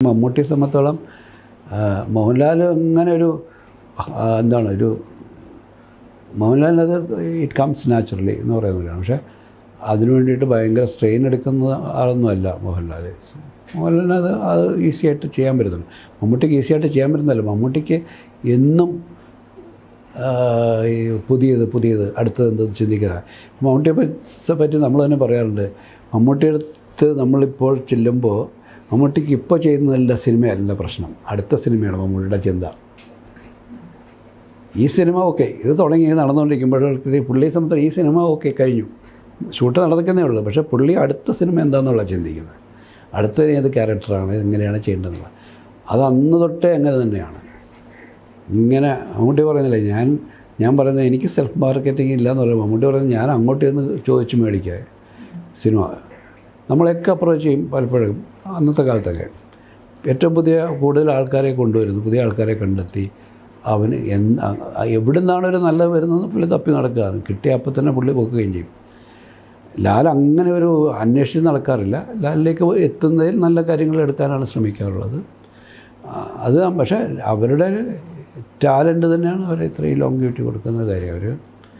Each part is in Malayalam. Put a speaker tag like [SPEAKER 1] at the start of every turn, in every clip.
[SPEAKER 1] മമ്മൂട്ടിയെ സംബന്ധിച്ചോളം ആ, മോഹൻലാൽ അങ്ങനെ ഒരു ആ, എന്താണ് ഒരു മോഹൻലാലിനത് ഇറ്റ് കംസ് നാച്ചുറലി എന്ന് പറയുന്നവരാണ് പക്ഷേ അതിനു വേണ്ടിയിട്ട് ഭയങ്കര സ്ട്രെയിൻ എടുക്കുന്ന ആളൊന്നുമല്ല മോഹൻലാൽ മോഹൻലാലിന് അത് അത് ഈസി ആയിട്ട് ചെയ്യാൻ പറ്റുന്നുണ്ട് മമ്മൂട്ടിക്ക് ഈസി ആയിട്ട് ചെയ്യാൻ പറ്റുന്നതല്ല മമ്മൂട്ടിക്ക് എന്നും ആ, ഈ പുതിയത് പുതിയത് അടുത്തത് എന്തെന്ന് ചിന്തിക്കുക മമ്മൂട്ടിയെ പറ്റി പറ്റി നമ്മൾ തന്നെ പറയാറുണ്ട് മമ്മൂട്ടിയുടെ അടുത്ത് നമ്മളിപ്പോൾ ചെല്ലുമ്പോൾ മമ്മൂട്ടിക്ക് ഇപ്പോൾ ചെയ്യുന്നതല്ല സിനിമയല്ല പ്രശ്നം അടുത്ത സിനിമയാണ് മമ്മൂട്ടിയുടെ ചിന്ത ഈ സിനിമ ഓക്കെ ഇത് തുടങ്ങി നടന്നുകൊണ്ടിരിക്കുമ്പോഴേക്ക് പുള്ളിയെ സംബന്ധിച്ച് ഈ സിനിമ ഓക്കെ കഴിഞ്ഞു ഷൂട്ട് നടക്കുന്നേ ഉള്ളൂ പക്ഷേ പുള്ളി അടുത്ത സിനിമ എന്താണെന്നുള്ള ചിന്തിക്കുന്നത് അടുത്ത ഏത് ക്യാരക്ടറാണ് എങ്ങനെയാണ് ചെയ്യേണ്ടതെന്നുള്ളത് അത് അന്ന് തൊട്ടേ അങ്ങനെ തന്നെയാണ് ഇങ്ങനെ മമ്മൂട്ടി പറയുന്നില്ല ഞാൻ ഞാൻ പറയുന്നത് എനിക്ക് സെൽഫ് മാർക്കറ്റിംഗ് ഇല്ല എന്ന് പറയുമ്പോൾ മമ്മൂട്ടി പറയുന്നത് ഞാൻ അങ്ങോട്ട് ചെന്ന് ചോദിച്ച് മേടിക്കുക സിനിമ നമ്മളൊക്കെ അപ്രോച്ച് ചെയ്യും പലപ്പോഴും അന്നത്തെ കാലത്തൊക്കെ ഏറ്റവും പുതിയ കൂടുതൽ ആൾക്കാരെ കൊണ്ടുവരുന്നു പുതിയ ആൾക്കാരെ കണ്ടെത്തി അവന് എന്ത് എവിടെ നിന്നാണ് ഒരു നല്ലത് വരുന്നതെന്ന് പുള്ളി തപ്പി നടക്കുകയാണ് കിട്ടിയ അപ്പം തന്നെ പുള്ളി പൊക്കുകയും ചെയ്യും ലാൽ അങ്ങനെ ഒരു അന്വേഷിച്ച് നടക്കാറില്ല ലാലിലേക്ക് എത്തുന്നതിൽ നല്ല കാര്യങ്ങൾ എടുക്കാനാണ് ശ്രമിക്കാറുള്ളത് ആ, അത് പക്ഷേ അവരുടെ ടാലൻറ്റ് തന്നെയാണ് അവരെ ഇത്രയും ലോങ് കൊടുക്കുന്ന കാര്യം അവർ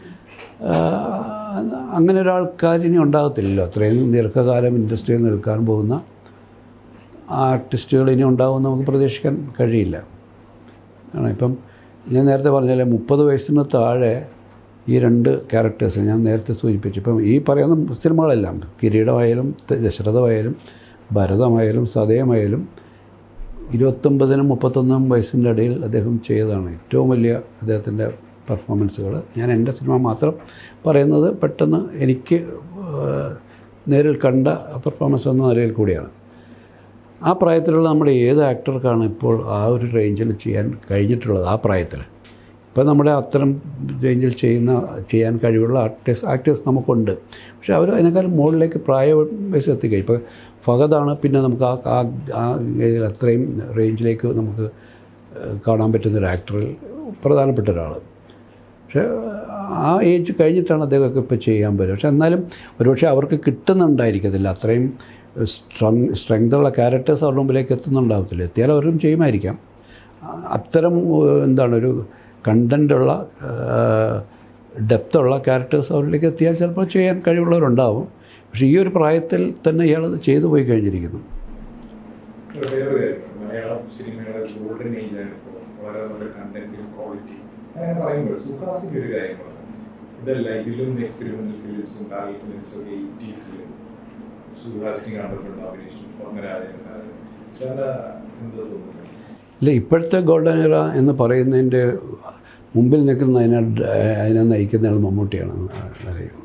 [SPEAKER 1] അങ്ങനെ ഒരാൾക്കാർ ഇനി ഉണ്ടാകത്തില്ലല്ലോ അത്രയും ദീർഘകാലം ഇൻഡസ്ട്രിയിൽ നിൽക്കാൻ പോകുന്ന ആർട്ടിസ്റ്റുകൾ ഇനി ഉണ്ടാകുമെന്ന് നമുക്ക് പ്രതീക്ഷിക്കാൻ കഴിയില്ല ആണ് ഇപ്പം ഞാൻ നേരത്തെ പറഞ്ഞാലേ മുപ്പത് വയസ്സിന് താഴെ ഈ രണ്ട് ക്യാരക്ടേഴ്സ് ഞാൻ നേരത്തെ സൂചിപ്പിച്ചു ഇപ്പം ഈ പറയുന്ന സിനിമകളെല്ലാം കിരീടമായാലും ത- ദശരഥമായാലും ഭരതമായാലും സതയമായാലും ഇരുപത്തൊമ്പതിനും മുപ്പത്തൊന്നും വയസ്സിൻ്റെ ഇടയിൽ അദ്ദേഹം ചെയ്തതാണ് ഏറ്റവും വലിയ അദ്ദേഹത്തിൻ്റെ പെർഫോമൻസുകൾ ഞാൻ എൻ്റെ സിനിമ മാത്രം പറയുന്നത് പെട്ടെന്ന് എനിക്ക് ഏഹ്, നേരിൽ കണ്ട പെർഫോമൻസ് എന്ന നിലയിൽ കൂടിയാണ് ആ പ്രായത്തിലുള്ള നമ്മുടെ ഏത് ആക്ടർക്കാണ് ഇപ്പോൾ ആ ഒരു റേഞ്ചിൽ ചെയ്യാൻ കഴിഞ്ഞിട്ടുള്ളത് ആ പ്രായത്തിൽ ഇപ്പോൾ നമ്മുടെ അത്തരം റേഞ്ചിൽ ചെയ്യുന്ന ചെയ്യാൻ കഴിവുള്ള ആർട്ടിസ്റ്റ് ആക്ടേഴ്സ് നമുക്കുണ്ട് പക്ഷേ അവർ അതിനേക്കാളും മുകളിലേക്ക് പ്രായ വയസ്സ് എത്തിക്കുക ഇപ്പോൾ ഫഹദാണ് പിന്നെ നമുക്ക് ആ ആ ആ ഏരിയയിൽ അത്രയും റേഞ്ചിലേക്ക് നമുക്ക് ഏഹ്, കാണാൻ പറ്റുന്ന ഒരു ആക്ടറിൽ പ്രധാനപ്പെട്ട ഒരാൾ പക്ഷേ ആ ഏജ് കഴിഞ്ഞിട്ടാണ് അദ്ദേഹമൊക്കെ ഇപ്പോൾ ചെയ്യാൻ പറ്റുക പക്ഷെ എന്നാലും ഒരുപക്ഷെ അവർക്ക് കിട്ടുന്നുണ്ടായിരിക്കത്തില്ല അത്രയും സ്ട്രെങ് സ്ട്രെങ്തുള്ള ക്യാരക്ടേഴ്സ് അവരുടെ മുമ്പിലേക്ക് എത്തുന്നുണ്ടാവത്തില്ല എത്തിയാൽ അവരും ചെയ്യുമായിരിക്കാം ആ- അത്തരം ഏഹ്, എന്താണ് ഒരു കണ്ടൻറ്റുള്ള ഡെപ്തുള്ള ക്യാരക്ടേഴ്സ് അവരിലേക്ക് എത്തിയാൽ ചിലപ്പോൾ ചെയ്യാൻ കഴിവുള്ളവരുണ്ടാവും പക്ഷേ ഈ ഒരു പ്രായത്തിൽ തന്നെ ഇയാളത് ചെയ്തു പോയി കഴിഞ്ഞിരിക്കുന്നു
[SPEAKER 2] വേറൊരു കാര്യം മലയാളം സിനിമയുടെ ഗോൾഡൻ ഏജ് ആണ് ഇപ്പോൾ വളരെ നല്ല കണ്ടന്റും ക്വാളിറ്റി അങ്ങനെ പറയുമ്പോൾ സുഹാസിന്റെ ഒരു കാര്യം പറഞ്ഞു ഇതല്ല ഇതിലും എക്സ്പെരിമെന്റൽ ഫിലിംസും പാരൽ ഫിലിംസും ഒക്കെ എയ്റ്റീസിൽ സുഹാസിനി കണ്ടിട്ടുണ്ട് അഭിനയിച്ചു പത്മരാജനുണ്ടായിരുന്നു പക്ഷെ അത് എന്താ തോന്നുന്നത്
[SPEAKER 1] ഇല്ല ഇപ്പോഴത്തെ ഗോൾഡൻ ഇറ എന്ന് പറയുന്നതിൻ്റെ മുമ്പിൽ നിൽക്കുന്ന അതിനെ അതിനെ നയിക്കുന്നയാൾ മമ്മൂട്ടിയാണ് അറിയുന്നത്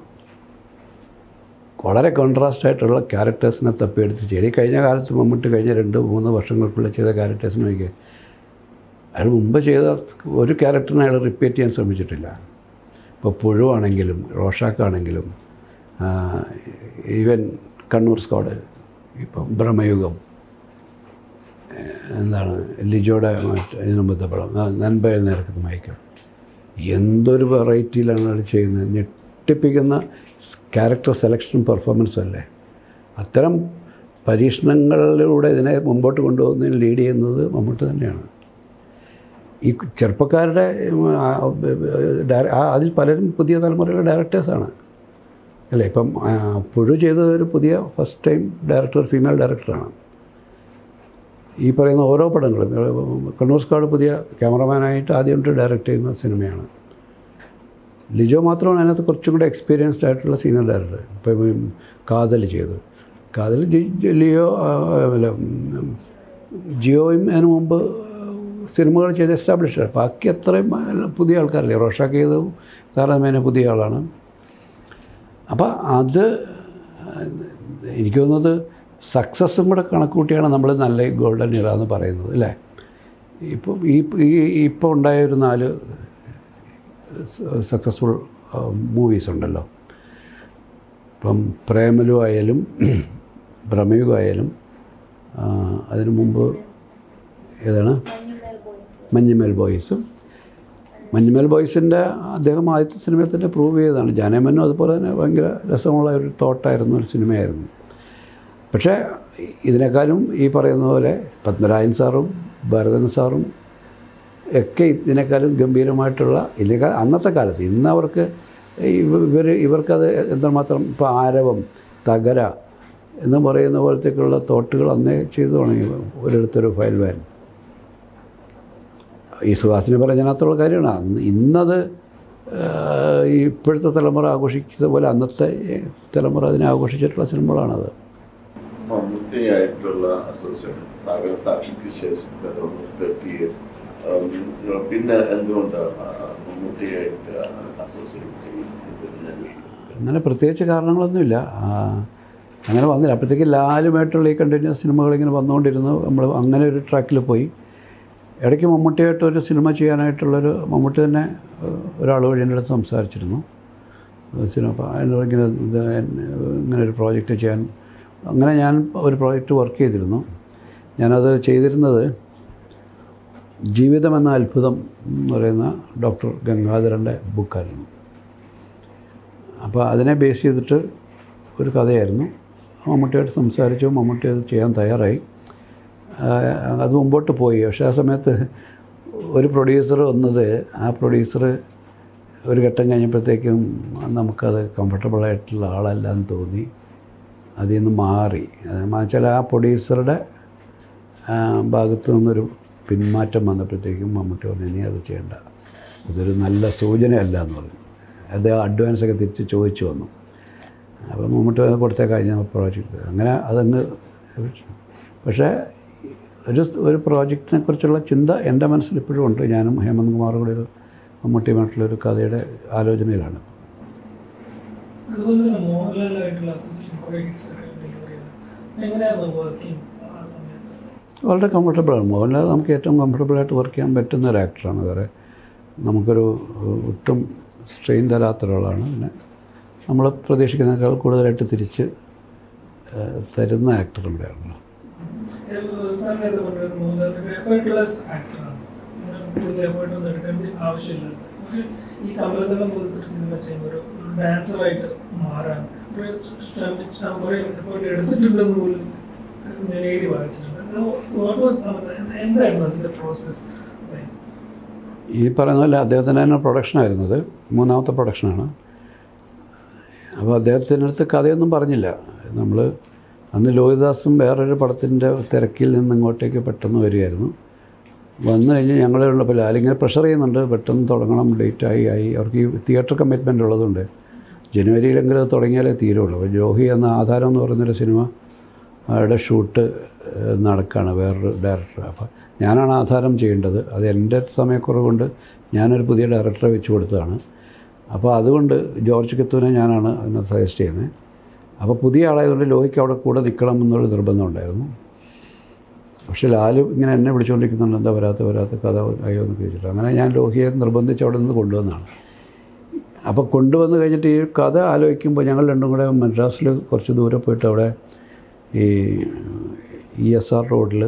[SPEAKER 1] വളരെ കോൺട്രാസ്റ്റ് ആയിട്ടുള്ള ക്യാരക്ടേഴ്സിനെ തപ്പിയെടുത്ത് ചെയ്ത് ഈ കഴിഞ്ഞ കാലത്ത് മമ്മൂട്ടി കഴിഞ്ഞ രണ്ട് മൂന്ന് വർഷങ്ങൾക്കുള്ളിൽ ചെയ്ത ക്യാരക്ടേഴ്സിനെ നോക്കി അയാൾ മുമ്പ് ചെയ്ത ഒരു ക്യാരക്ടറിനെ അയാൾ റിപ്പീറ്റ് ചെയ്യാൻ ശ്രമിച്ചിട്ടില്ല ഇപ്പോൾ പുഴുവാണെങ്കിലും റോഷാക്കാണെങ്കിലും ഈവൻ കണ്ണൂർ സ്ക്വാഡ് ഇപ്പം ബ്രഹ്മയുഗം എന്താണ് ലിജോയുടെ മറ്റ് ഇതിനു മുമ്പത്തെ പടം ആ, നൻപയൽ നേരക്കുന്ന മയക്കം എന്തൊരു വെറൈറ്റിയിലാണ് അത് ചെയ്യുന്നത് ഞെട്ടിപ്പിക്കുന്ന ക്യാരക്ടർ സെലക്ഷനും പെർഫോമൻസും അല്ലേ അത്തരം പരീക്ഷണങ്ങളിലൂടെ ഇതിനെ മുമ്പോട്ട് കൊണ്ടുപോകുന്നതിന് ലീഡ് ചെയ്യുന്നത് മമ്മൂട്ടി തന്നെയാണ് ഈ ചെറുപ്പക്കാരുടെ ഉം, ആ, ഡയറ- ആ, അതിൽ പലരും പുതിയ തലമുറയിലെ ഡയറക്ടേഴ്സാണ് അല്ലേ ഇപ്പം ആ, പുഴു ചെയ്തത് ഒരു പുതിയ ഫസ്റ്റ് ടൈം ഡയറക്ടർ ഫീമെയിൽ ഡയറക്ടറാണ് ഈ പറയുന്ന ഓരോ പടങ്ങളും ഏഹ്, കണ്ണൂർ സ്ക്വാഡ് പുതിയ ക്യാമറമാനായിട്ട് ആദ്യമായിട്ട് ഡയറക്റ്റ് ചെയ്യുന്ന സിനിമയാണ് ലിജോ മാത്രമാണ് അതിനകത്ത് കുറച്ചും കൂടെ എക്സ്പീരിയൻസ്ഡ് ആയിട്ടുള്ള സീനിയർ ഡയറക്ടർ ഇപ്പം ഈ കാതൽ ചെയ്തു കാതൽ ജി- ജി- ലിയോ ആ, അല്ല ഉം, ജിയോയും അതിന് മുമ്പ് സിനിമകൾ ചെയ്ത് എസ്റ്റാബ്ലിഷ് ബാക്കി അത്രയും പുതിയ ആൾക്കാരല്ലേ റോഷാക്ക് ചെയ്തതും താരതമ്യേന പുതിയ ആളാണ് അപ്പോൾ അത് എനിക്ക് തോന്നുന്നത് സക്സസ്സും കൂടെ കണക്കൂട്ടിയാണ് നമ്മൾ നല്ല ഗോൾഡൻ ഇറ എന്ന് പറയുന്നത് അല്ലേ ഇപ്പം ഈ ഈ ഇപ്പോൾ ഉണ്ടായ ഒരു നാല് സക്സസ്ഫുൾ മൂവീസ് ഉണ്ടല്ലോ ഇപ്പം പ്രേമലു ആയാലും ഭ്രമയുഗം ആയാലും ആ, അതിനു മുമ്പ് ഏതാണ് മഞ്ഞുമേൽ ബോയ്സും മഞ്ഞുമേൽ ബോയ്സിൻ്റെ അദ്ദേഹം ആദ്യത്തെ സിനിമയിൽ തന്നെ പ്രൂവ് ചെയ്തതാണ് ജാനമനും അതുപോലെ തന്നെ ഭയങ്കര രസമുള്ള ഒരു തോട്ടായിരുന്ന ഒരു സിനിമയായിരുന്നു പക്ഷേ ഇതിനേക്കാളും ഈ പറയുന്ന പോലെ പത്മരാജൻ സാറും ഭരതൻ സാറും ഒക്കെ ഇതിനേക്കാളും ഗംഭീരമായിട്ടുള്ള ഇതിനേക്കാൾ അന്നത്തെ കാലത്ത് ഇന്ന് അവർക്ക് ഇവർ ഇവർക്കത് എന്തുമാത്രം ഇപ്പോൾ ആരവം തകര എന്ന് പറയുന്ന പോലത്തേക്കുള്ള തോട്ടുകൾ അന്നേ ചെയ്തു തുടങ്ങി ഒരിടത്തൊരു ഫയൽ വാൻ ഈ സുഹാസിനെ പറഞ്ഞതിനകത്തുള്ള കാര്യമാണ് അന്ന് ഇന്നത് ആഹ്, ഈ ഇപ്പോഴത്തെ തലമുറ ആഘോഷിക്കുന്ന പോലെ അന്നത്തെ തലമുറ അതിനെ ആഘോഷിച്ചിട്ടുള്ള സിനിമകളാണത്
[SPEAKER 3] മമ്മൂട്ടിയായിട്ടുള്ള അസോസിയേഷൻ സാഗര സാക്ഷിക്ക് ശേഷം തേർട്ടി ഇയേഴ്സ് പിന്നെ എന്തുകൊണ്ടാണ് മമ്മൂട്ടിയായിട്ട് അസോസിയേറ്റ് ചെയ്തിരുന്നത്
[SPEAKER 1] അങ്ങനെ പ്രത്യേകിച്ച് കാരണങ്ങളൊന്നുമില്ല ആ, അങ്ങനെ വന്നില്ല അപ്പോഴത്തേക്ക് ലാലുമായിട്ടുള്ള ഈ കണ്ടിന്യൂസ് സിനിമകൾ ഇങ്ങനെ വന്നുകൊണ്ടിരുന്നു നമ്മൾ അങ്ങനെ ഒരു ട്രാക്കിൽ പോയി ഇടയ്ക്ക് മമ്മൂട്ടിയായിട്ട് ഒരു സിനിമ ചെയ്യാനായിട്ടുള്ളൊരു മമ്മൂട്ടി തന്നെ ഏഹ്, ഒരാൾ വഴി എൻ്റെ അടുത്ത് സംസാരിച്ചിരുന്നു ഏഹ് സിനിമ അപ്പോൾ എന്നോട് ഇങ്ങനെ ഇത് ഇങ്ങനെ ഒരു പ്രോജക്റ്റ് ചെയ്യാൻ അങ്ങനെ ഞാൻ ഒരു പ്രോജക്റ്റ് വർക്ക് ചെയ്തിരുന്നു ഞാനത് ചെയ്തിരുന്നത് ജീവിതം എന്ന അത്ഭുതം എന്ന് പറയുന്ന ഡോക്ടർ ഗംഗാധരൻ്റെ ബുക്കായിരുന്നു അപ്പോൾ അതിനെ ബേസ് ചെയ്തിട്ട് ഒരു കഥയായിരുന്നു മമ്മൂട്ടിയായിട്ട് സംസാരിച്ചു മമ്മൂട്ടി അത് ചെയ്യാൻ തയ്യാറായി ആ, അത് മുമ്പോട്ട് പോയി പക്ഷേ ആ സമയത്ത് ഒരു പ്രൊഡ്യൂസർ വന്നത് ആ പ്രൊഡ്യൂസർ ഒരു ഘട്ടം കഴിഞ്ഞപ്പോഴത്തേക്കും നമുക്കത് കംഫർട്ടബിൾ ആയിട്ടുള്ള ആളല്ല എന്ന് തോന്നി അതിൽ നിന്ന് മാറി വെച്ചാൽ ആ പ്രൊഡ്യൂസറുടെ ആ, ഭാഗത്തു നിന്നൊരു പിന്മാറ്റം വന്നപ്പോഴത്തേക്കും മമ്മൂട്ടി പറഞ്ഞു ഇനി അത് ചെയ്യണ്ട അതൊരു നല്ല സൂചനയല്ല എന്ന് പറഞ്ഞു അത് അഡ്വാൻസ് ഒക്കെ തിരിച്ച് ചോദിച്ചു വന്നു അപ്പോൾ മമ്മൂട്ടി അത് കൊടുത്തേക്കാം ഞാൻ പ്രോജക്റ്റ് അങ്ങനെ അതങ്ങ് പക്ഷേ ഒരു ഒരു പ്രോജക്റ്റിനെ കുറിച്ചുള്ള ചിന്ത എൻ്റെ മനസ്സിൽ ഇപ്പോഴും ഉണ്ട് ഞാനും ഹേമന്ത് കുമാറും കൂടി ഒരു മമ്മൂട്ടിയുമായിട്ടുള്ള ഒരു കഥയുടെ ആലോചനയിലാണ്
[SPEAKER 4] അതുപോലെ തന്നെ മോഹൻലാലായിട്ടുള്ള അസോസിയേഷൻ കുറേ ഹിറ്റ്സ് ഒക്കെ ഡെലിവർ ചെയ്തു എങ്ങനെയായിരുന്നു വർക്കിംഗ് ആ സമയത്ത്
[SPEAKER 1] വളരെ കംഫർട്ടബിളാണ് മോഹൻലാൽ നമുക്ക് ഏറ്റവും കംഫർട്ടബിളായിട്ട് വർക്ക് ചെയ്യാൻ പറ്റുന്ന ഒരു ആക്ടറാണ് വേറെ നമുക്കൊരു ഏഹ്, ഒട്ടും സ്ട്രെയിൻ തരാത്ത ഒരാളാണ് പിന്നെ നമ്മൾ പ്രതീക്ഷിക്കുന്നതിനേക്കാൾ കൂടുതലായിട്ട് തിരിച്ച് ഏഹ്, തരുന്ന ആക്ടർ കൂടെയാണല്ലോ
[SPEAKER 4] സാർ നേരത്തെ പറഞ്ഞത് മോഹൻലാൽ എഫേർട്ട്ലെസ് ആക്ടറാണ് കൂടുതൽ എഫേർട്ട് ഒന്നും എടുക്കേണ്ട ആവശ്യമില്ലാത്ത പക്ഷേ ഈ കമലതളം പോലത്തെ ഒരു സിനിമ ചെയ്യുമ്പോൾ ഒരു ഡാൻസറായിട്ട് മാറാൻ കുറേ ശ്രമിച്ച കുറേ എഫേർട്ട് എടുത്തിട്ടുണ്ടെന്ന് പോലും ഞാൻ എഴുതി വായിച്ചിട്ടുണ്ട് അത് what was എന്തായിരുന്നു അതിൻ്റെ പ്രോസസ്സ്
[SPEAKER 1] ഈ പറയുന്ന പോലെ അദ്ദേഹത്തിൻ്റെ തന്നെ പ്രൊഡക്ഷനായിരുന്നു അത് മൂന്നാമത്തെ പ്രൊഡക്ഷനാണ് അപ്പോൾ അദ്ദേഹത്തിൻ്റെ അടുത്ത് കഥയൊന്നും പറഞ്ഞില്ല നമ്മൾ അന്ന് ലോഹിദാസും വേറൊരു പടത്തിൻ്റെ തിരക്കിൽ നിന്ന് ഇങ്ങോട്ടേക്ക് പെട്ടെന്ന് വരികയായിരുന്നു വന്നു കഴിഞ്ഞ് ഞങ്ങളുള്ളപ്പോൾ ലാലിങ്ങനെ പ്രഷർ ചെയ്യുന്നുണ്ട് പെട്ടെന്ന് തുടങ്ങണം ഡേറ്റ് ആയി ആയി അവർക്ക് ഈ തിയേറ്റർ കമ്മിറ്റ്മെൻ്റ് ഉള്ളതുകൊണ്ട് ജനുവരിയിലെങ്കിലും അത് തുടങ്ങിയാലേ തീരുള്ളൂ അപ്പോൾ ജോഹി എന്ന ആധാരം എന്ന് പറയുന്നൊരു സിനിമ അവിടെ ഷൂട്ട് ഏഹ്, നടക്കുകയാണ് വേറൊരു ഡയറക്ടർ അപ്പോൾ ഞാനാണ് ആധാരം ചെയ്യേണ്ടത് അത് എൻ്റെ സമയക്കുറവ് കൊണ്ട് ഞാനൊരു പുതിയ ഡയറക്ടറെ വെച്ച് കൊടുത്തതാണ് അപ്പോൾ അതുകൊണ്ട് ജോർജ് കിത്തുവിനെ ഞാനാണ് അതിനെ സജസ്റ്റ് ചെയ്യുന്നത് അപ്പോൾ പുതിയ ആളായതുകൊണ്ട് ലോഹിക്ക് അവിടെ കൂടെ നിൽക്കണം എന്നൊരു നിർബന്ധം ഉണ്ടായിരുന്നു പക്ഷേ ലാല് ഇങ്ങനെ എന്നെ വിളിച്ചുകൊണ്ടിരിക്കുന്നുണ്ട് എന്താ വരാത്ത വരാത്ത കഥ അയ്യോ എന്ന് ചോദിച്ചിട്ട് അങ്ങനെ ഞാൻ ലോഹിയെ നിർബന്ധിച്ച് അവിടെ നിന്ന് കൊണ്ടുവന്നതാണ് അപ്പോൾ കൊണ്ടുവന്ന് കഴിഞ്ഞിട്ട് ഈ കഥ ആലോചിക്കുമ്പോൾ ഞങ്ങൾ രണ്ടും കൂടെ മദ്രാസിൽ കുറച്ച് ദൂരെ പോയിട്ട് അവിടെ ഈ ഇ എസ് ആർ റോഡിൽ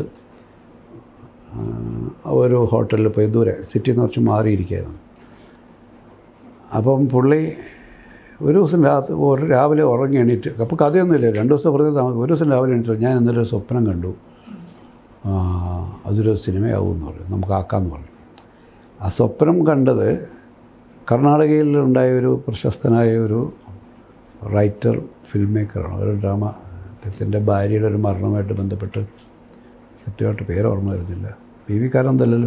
[SPEAKER 1] ഒരു ഹോട്ടലിൽ പോയി ദൂരെ സിറ്റിയിൽ നിന്ന് കുറച്ച് മാറിയിരിക്കുകയായിരുന്നു അപ്പം പുള്ളി ഒരു ദിവസം രാത്രി ഒരു രാവിലെ ഉറങ്ങി എണീറ്റ് അപ്പോൾ കഥയൊന്നുമില്ല രണ്ട് ദിവസം വെറുതെ താമസം ഒരു ദിവസം രാവിലെ എണീറ്റ് ഞാൻ ഇന്നലെ ഒരു സ്വപ്നം കണ്ടു ആ, അതൊരു സിനിമയാവും എന്ന് പറഞ്ഞു നമുക്ക് ആക്കാമെന്ന് പറഞ്ഞു ആ സ്വപ്നം കണ്ടത് കർണാടകയിൽ ഉണ്ടായ ഒരു പ്രശസ്തനായ ഒരു റൈറ്റർ ഫിൽം മേക്കറാണ് ഒരു ഡ്രാമ അദ്ദേഹത്തിൻ്റെ ഭാര്യയുടെ ഒരു മരണവുമായിട്ട് ബന്ധപ്പെട്ട് കൃത്യമായിട്ട് പേര് ഓർമ്മ വരുന്നില്ല പി വി കാരന്തല്ലല്ലോ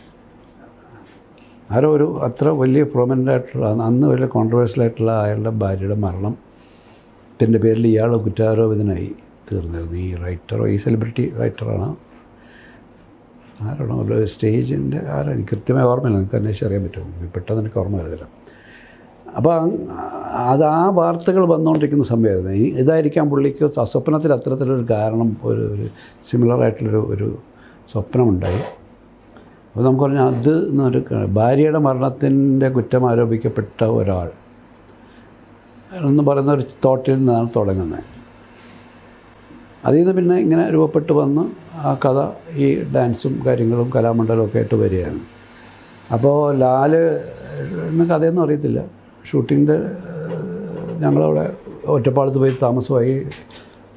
[SPEAKER 1] ആരോ ഒരു അത്ര വലിയ പ്രൊമനൻ്റ് ആയിട്ടുള്ള അന്ന് വലിയ കോൺട്രവേഴ്സ്യൽ ആയിട്ടുള്ള അയാളുടെ ഭാര്യയുടെ മരണത്തിൻ്റെ പേരിൽ ഇയാൾ കുറ്റാരോപിതനായി തീർന്നിരുന്നു ഈ റൈറ്ററോ ഈ സെലിബ്രിറ്റി റൈറ്ററാണ് ആരാണോ ഒരു സ്റ്റേജിൻ്റെ ആരാ എനിക്ക് കൃത്യമായി ഓർമ്മയില്ല നിങ്ങൾക്ക് അന്വേഷിച്ച് അറിയാൻ പറ്റും പെട്ടെന്ന് എനിക്ക് ഓർമ്മ വരുന്നില്ല അപ്പോൾ അത് ആ വാർത്തകൾ വന്നുകൊണ്ടിരിക്കുന്ന സമയമായിരുന്നു ഈ ഇതായിരിക്കാം പുള്ളിക്ക് സ്വപ്നത്തിൽ അത്തരത്തിലൊരു കാരണം ഒരു ഒരു സിമിലർ ആയിട്ടുള്ളൊരു ഒരു സ്വപ്നമുണ്ടായി അപ്പോൾ നമുക്ക് പറഞ്ഞാൽ അത് എന്നൊരു ഭാര്യയുടെ മരണത്തിൻ്റെ കുറ്റം ആരോപിക്കപ്പെട്ട ഒരാൾ എന്ന് പറയുന്ന ഒരു തോട്ടിൽ നിന്നാണ് തുടങ്ങുന്നത് അതിൽ നിന്ന് പിന്നെ ഇങ്ങനെ രൂപപ്പെട്ട് വന്ന് ആ കഥ ഈ ഡാൻസും കാര്യങ്ങളും കലാമണ്ഡലവും ഒക്കെ ആയിട്ട് വരികയാണ് അപ്പോൾ ലാല് എന്ന കഥയൊന്നും അറിയത്തില്ല ഷൂട്ടിങ്ങിൻ്റെ ഞങ്ങളവിടെ ഒറ്റപ്പാലത്ത് പോയി താമസമായി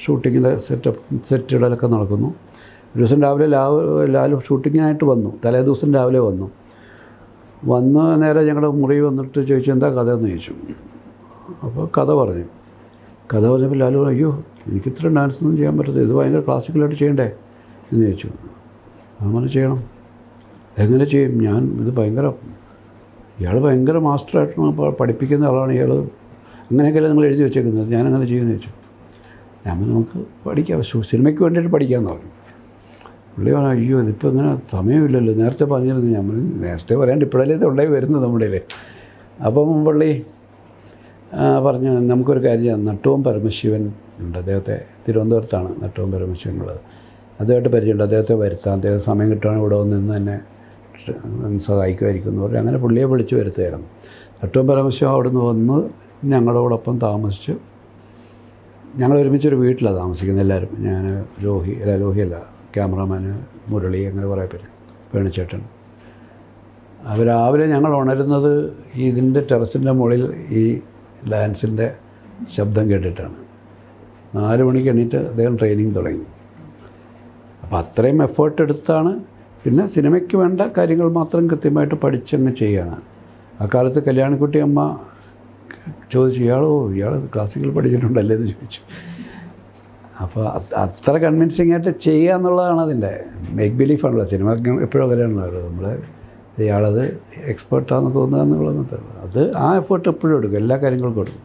[SPEAKER 1] ഷൂട്ടിങ്ങിൻ്റെ സെറ്റപ്പ് സെറ്റ് ഇടലൊക്കെ നടക്കുന്നു ഒരു ദിവസം രാവിലെ ലാവ് ലാലു ഷൂട്ടിങ്ങിനായിട്ട് വന്നു തലേ ദിവസം രാവിലെ വന്നു വന്ന് നേരെ ഞങ്ങളുടെ മുറി വന്നിട്ട് ചോദിച്ചു എന്താ കഥ എന്ന് ചോദിച്ചു അപ്പോൾ കഥ പറഞ്ഞു കഥ പറഞ്ഞപ്പോൾ ലാലു പറഞ്ഞു, അയ്യോ എനിക്ക് ഇത്ര ഡാൻസ് ഒന്നും ചെയ്യാൻ പറ്റത്തില്ല ഇത് ഭയങ്കര ക്ലാസിക്കലായിട്ട് ചെയ്യണ്ടേ എന്ന് ചോദിച്ചു അങ്ങനെ ചെയ്യണം എങ്ങനെ ചെയ്യും ഞാൻ ഇത് ഭയങ്കര ഇയാൾ ഭയങ്കര മാസ്റ്ററായിട്ടാണ് പ- പഠിപ്പിക്കുന്ന ആളാണ് ഇയാൾ അങ്ങനെയൊക്കെയല്ലേ നിങ്ങൾ എഴുതി വെച്ചേക്കുന്നത് ഞാൻ അങ്ങനെ ചെയ്യുമെന്ന് ചോദിച്ചു ഞാൻ പറഞ്ഞു, നമുക്ക് പഠിക്കാം സു- സിനിമയ്ക്ക് വേണ്ടിയിട്ട് പഠിക്കാമെന്ന് പറഞ്ഞു പുള്ളി പറഞ്ഞു അയ്യോ ഇതിപ്പോൾ ഇങ്ങനെ സമയമില്ലല്ലോ നേരത്തെ പറഞ്ഞിരുന്നു ഞാൻ പറഞ്ഞു നേരത്തെ പറയാണ്ട് ഇപ്പോഴല്ലേ ഇത് ഉണ്ടായി വരുന്നത് നമ്മുടെ കയ്യിൽ അപ്പം പുള്ളി ആ, പറഞ്ഞു നമുക്കൊരു കാര്യം ചെയ്യാം നട്ടവും പരമശിവൻ ഉണ്ട് അദ്ദേഹത്തെ തിരുവനന്തപുരത്താണ് നട്ടവും പരമശിവൻ ഉള്ളത് അദ്ദേഹമായിട്ട് പരിചയമുണ്ട് അദ്ദേഹത്തെ വരുത്താം അദ്ദേഹം സമയം കിട്ടുകയാണെങ്കിൽ ഇവിടെ വന്ന് നിന്ന് തന്നെ സഹായിക്കുമായിരിക്കും എന്ന് പറഞ്ഞു അങ്ങനെ പുള്ളിയെ വിളിച്ച് വരുത്തുകയായിരുന്നു നട്ടവും പരമശിവൻ അവിടുന്ന് വന്ന് ഞങ്ങളോടൊപ്പം താമസിച്ച് ഞങ്ങൾ ഒരുമിച്ചൊരു വീട്ടിലാണ് താമസിക്കുന്നത് എല്ലാവരും ഞാൻ ലോഹി അല്ല ലോഹിയല്ല ക്യാമറാമാന് മുരളി അങ്ങനെ കുറേ പേര് വേണുചേട്ടൻ അപ്പോൾ രാവിലെ ഞങ്ങൾ ഉണരുന്നത് ഇതിൻ്റെ ടെറസിൻ്റെ മുകളിൽ ഈ ലാൻസിൻ്റെ ശബ്ദം കേട്ടിട്ടാണ് നാല് മണിക്ക് എണീറ്റ് അദ്ദേഹം ട്രെയിനിങ് തുടങ്ങി അപ്പോൾ അത്രയും എഫേർട്ട് എടുത്താണ് പിന്നെ സിനിമയ്ക്ക് വേണ്ട കാര്യങ്ങൾ മാത്രം കൃത്യമായിട്ട് പഠിച്ചങ്ങ് ചെയ്യാണ് ആ കാലത്ത് കല്യാണിക്കുട്ടി അമ്മ ചോദിച്ചു ഇയാളോ ഇയാൾ ക്ലാസിക്കൽ പഠിച്ചിട്ടുണ്ടല്ലേ എന്ന് ചോദിച്ചു അപ്പോൾ അത് അത്ര കൺവിൻസിങ് ആയിട്ട് ചെയ്യുക എന്നുള്ളതാണ് അതിൻ്റെ മേക്ക് ബിലീഫാണല്ലോ സിനിമ എപ്പോഴും അങ്ങനെയാണല്ലോ നമ്മൾ ഇയാളത് എക്സ്പേർട്ടാണെന്ന് തോന്നുക എന്നുള്ളത് മാത്രമേ ഉള്ളൂ അത് ആ എഫേർട്ട് എപ്പോഴും എടുക്കും എല്ലാ കാര്യങ്ങൾക്കും കൊടുക്കും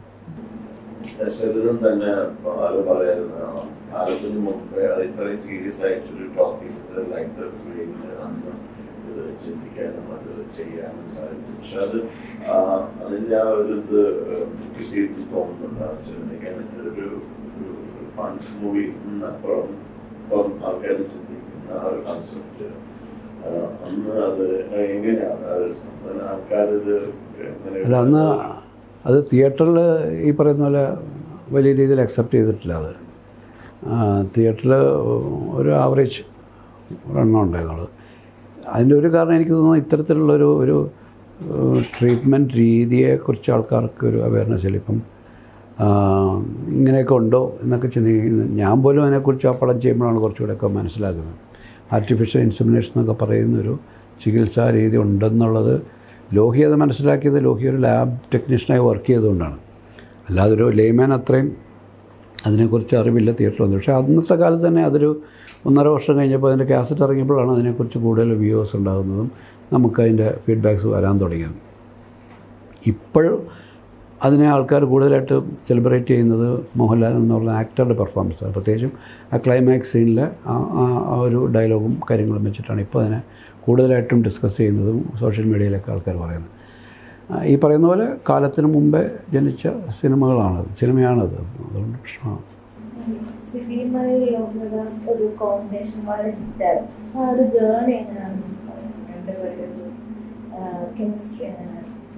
[SPEAKER 3] ശരീരം തന്നെ ആരോ പറയായിരുന്നു കാലത്തിന് മുമ്പേ അത് ഇത്രയും സീരിയസ് ആയിട്ടൊരു ടോപ്പിക് ലൈറ്റ് അന്ന് ഇത് ചിന്തിക്കാനും അത് ചെയ്യാനും സാധിക്കും പക്ഷെ അത് ആ, അതിൻ്റെ ആ ഒരു ഇത് കിട്ടിയിട്ട് തോന്നുന്നുണ്ട് ആ സിനിമയ്ക്ക് അങ്ങനത്തെ ഒരു ഫൺ മൂവി അപ്പുറം ഇപ്പം ആൾക്കാർ ചിന്തിക്കുന്ന ആ ഒരു കൺസെപ്റ്റ് അന്ന് അത് എങ്ങനെയാണ് അത് ആൾക്കാരിത് എങ്ങനെ
[SPEAKER 1] അല്ല അന്ന് അത് തിയേറ്ററിൽ ഈ പറയുന്ന പോലെ വലിയ രീതിയിൽ അക്സെപ്റ്റ് ചെയ്തിട്ടില്ല അത് തിയേറ്ററിൽ ഒരു ആവറേജ് ഒരെണ്ണം ഉണ്ടായിരുന്നുള്ളൂ അതിൻ്റെ ഒരു കാരണം എനിക്ക് തോന്നുന്നു ഇത്തരത്തിലുള്ളൊരു ഒരു ട്രീറ്റ്മെൻറ്റ് രീതിയെക്കുറിച്ച് ആൾക്കാർക്ക് ഒരു അവയർനെസ് ഇല്ല ഇപ്പം ആ, ഇങ്ങനെയൊക്കെ ഉണ്ടോ എന്നൊക്കെ ചിന്തിക്കുന്നത് ഞാൻ പോലും അതിനെക്കുറിച്ച് ആ പടം ചെയ്യുമ്പോഴാണ് കുറച്ചുകൂടെയൊക്കെ മനസ്സിലാക്കുന്നത് ആർട്ടിഫിഷ്യൽ ഇൻസമിനേഷൻ എന്നൊക്കെ പറയുന്നൊരു ചികിത്സാ രീതി ഉണ്ടെന്നുള്ളത് ലോഹി അത് മനസ്സിലാക്കിയത് ലോഹി ഒരു ലാബ് ടെക്നീഷ്യനായി വർക്ക് ചെയ്തുകൊണ്ടാണ് അല്ലാതെ ഒരു ലേമാൻ അത്രയും അതിനെക്കുറിച്ച് അറിവില്ല തിയേറ്ററിൽ വന്നു പക്ഷേ അന്നത്തെ കാലത്ത് തന്നെ അതൊരു ഒന്നര വർഷം കഴിഞ്ഞപ്പോൾ അതിൻ്റെ കാസറ്റ് ഇറങ്ങിയപ്പോഴാണ് അതിനെക്കുറിച്ച് കൂടുതൽ വ്യൂവേഴ്സ് ഉണ്ടാകുന്നതും നമുക്കതിൻ്റെ ഫീഡ്ബാക്സ് വരാൻ തുടങ്ങിയത് ഇപ്പോൾ അതിനെ ആൾക്കാർ കൂടുതലായിട്ട് സെലിബ്രേറ്റ് ചെയ്യുന്നത് മോഹൻലാൽ എന്ന് പറഞ്ഞ ആക്ടറുടെ പെർഫോമൻസാണ് പ്രത്യേകിച്ചും ആ ക്ലൈമാക്സ് സീനിലെ ആ ആ- ആ ഒരു ഡയലോഗും കാര്യങ്ങളും വെച്ചിട്ടാണ് ഇപ്പോൾ അതിനെ കൂടുതലായിട്ടും ഡിസ്കസ് ചെയ്യുന്നതും സോഷ്യൽ മീഡിയയിലൊക്കെ ആൾക്കാർ പറയുന്നത് ആ, ഈ പറയുന്ന പോലെ കാലത്തിന് മുമ്പേ ജനിച്ച സിനിമകളാണത് സിനിമയാണത് അതുകൊണ്ട് പ്രശ്നമാണ്
[SPEAKER 5] സിനിമയിൽ യോഗദാസ് ഒരു കോമ്പിനേഷൻ വളരെ ഹിറ്റായി ആ ഒരു ജേർണി എങ്ങനെയാണ് രണ്ടുപേരുടെ കെമിസ്ട്രി എങ്ങനെയാണ്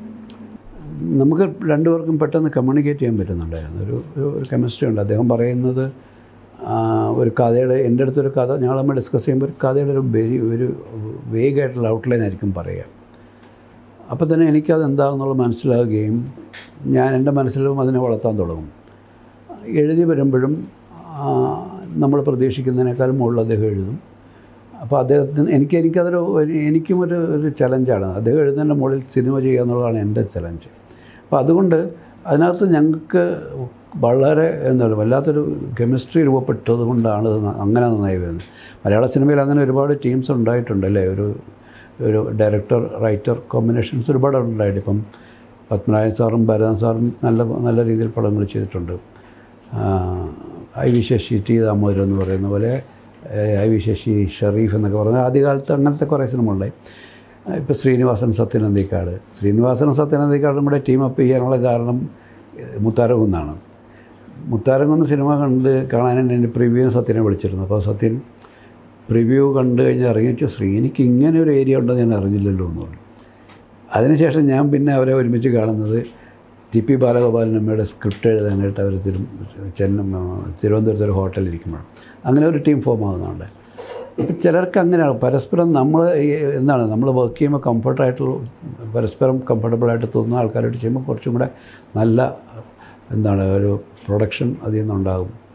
[SPEAKER 1] നമുക്ക് രണ്ടുപേർക്കും പെട്ടെന്ന് കമ്മ്യൂണിക്കേറ്റ് ചെയ്യാൻ പറ്റുന്നുണ്ടായിരുന്നു ഒരു ഒരു- ഒരു കെമിസ്ട്രി ഉണ്ട് അദ്ദേഹം പറയുന്നത് ആ, ഒരു കഥയുടെ എൻ്റെ അടുത്തൊരു കഥ ഞങ്ങൾ നമ്മൾ ഡിസ്കസ് ചെയ്യുമ്പോൾ ഒരു കഥയുടെ ഒരു വെരി ഒരു വേഗമായിട്ടുള്ള ഔട്ട്ലൈൻ ആയിരിക്കും പറയുക അപ്പോൾ തന്നെ എനിക്കത് എന്താണെന്നുള്ളത് മനസ്സിലാവുകയും ഞാൻ എൻ്റെ മനസ്സിലും അതിനെ വളർത്താൻ തുടങ്ങും എഴുതി വരുമ്പോഴും നമ്മൾ പ്രതീക്ഷിക്കുന്നതിനേക്കാളും മുകളിൽ അദ്ദേഹം എഴുതും അപ്പോൾ അദ്ദേഹത്തിന് എനിക്ക് എനിക്കതൊരു ഒരു- എനിക്കും ഒരു ഒരു ചലഞ്ചാണ് അദ്ദേഹം എഴുതുന്നതിൻ്റെ മുകളിൽ സിനിമ ചെയ്യുക എന്നുള്ളതാണ് എൻ്റെ ചലഞ്ച് അപ്പോൾ അതുകൊണ്ട് അതിനകത്ത് ഞങ്ങൾക്ക് വളരെ എന്താണ് വല്ലാത്തൊരു കെമിസ്ട്രി രൂപപ്പെട്ടത് കൊണ്ടാണ് ഇത് ന- അങ്ങനെ നന്നായി വരുന്നത് മലയാള സിനിമയിൽ അങ്ങനെ ഒരുപാട് ടീംസ് ഉണ്ടായിട്ടുണ്ട് അല്ലേ ഒരു ഒരു ഡയറക്ടർ റൈറ്റർ കോമ്പിനേഷൻസ് ഒരുപാട് ഉണ്ടായിട്ട് ഇപ്പം പത്മനാഭൻ സാറും ഭരതൻ സാറും നല്ല നല്ല രീതിയിൽ പടങ്ങൾ ചെയ്തിട്ടുണ്ട് ആ, I V Sasi T Damodaran എന്ന് പറയുന്ന പോലെ ഏ, ഐ വി ശശി ഷെറീഫ് എന്നൊക്കെ പറഞ്ഞാൽ ആദ്യകാലത്ത് അങ്ങനത്തെ കുറേ സിനിമകളുണ്ടായി ഇപ്പോൾ ശ്രീനിവാസൻ സത്യനന്ദിക്കാട് ശ്രീനിവാസൻ സത്യനന്ദിക്കാടും കൂടെ ടീം അപ്പ് ചെയ്യാനുള്ള കാരണം ഏഹ്, മുത്താരകുന്നാണ് മുത്താരകുന്ന് സിനിമ കണ്ട് കാണാനായിട്ട് എൻ്റെ പ്രിവ്യൂ സത്യനെ വിളിച്ചിരുന്നു അപ്പോൾ സത്യൻ പ്രിവ്യൂ കണ്ടു കഴിഞ്ഞാൽ ഇറങ്ങി വെച്ചു ശ്രീ എനിക്ക് ഇങ്ങനെ ഒരു ഏരിയ ഉണ്ടെന്ന് ഞാൻ അറിഞ്ഞില്ലല്ലോ എന്ന് പറഞ്ഞു അതിനുശേഷം ഞാൻ പിന്നെ അവരെ ഒരുമിച്ച് കാണുന്നത് ടി പി ബാലഗോപാലൻ അമ്മയുടെ സ്ക്രിപ്റ്റ് എഴുതാനായിട്ട് അവർ തിരു ചെന്ന തിരുവനന്തപുരത്ത് ഒരു ഹോട്ടലിൽ ഇരിക്കുമ്പോൾ അങ്ങനെ ഒരു ടീം ഫോം ആകുന്നുണ്ട് ഇപ്പം ചിലർക്ക് അങ്ങനെയാണ് പരസ്പരം നമ്മൾ എന്താണ് നമ്മൾ വർക്ക് ചെയ്യുമ്പോൾ കംഫർട്ടായിട്ടുള്ള പരസ്പരം കംഫർട്ടബിളായിട്ട് തോന്നുന്ന ആൾക്കാരായിട്ട് ചെയ്യുമ്പോൾ കുറച്ചും കൂടെ നല്ല എന്താണ് ഒരു പ്രൊഡക്ഷൻ അതിൽ നിന്നുണ്ടാകും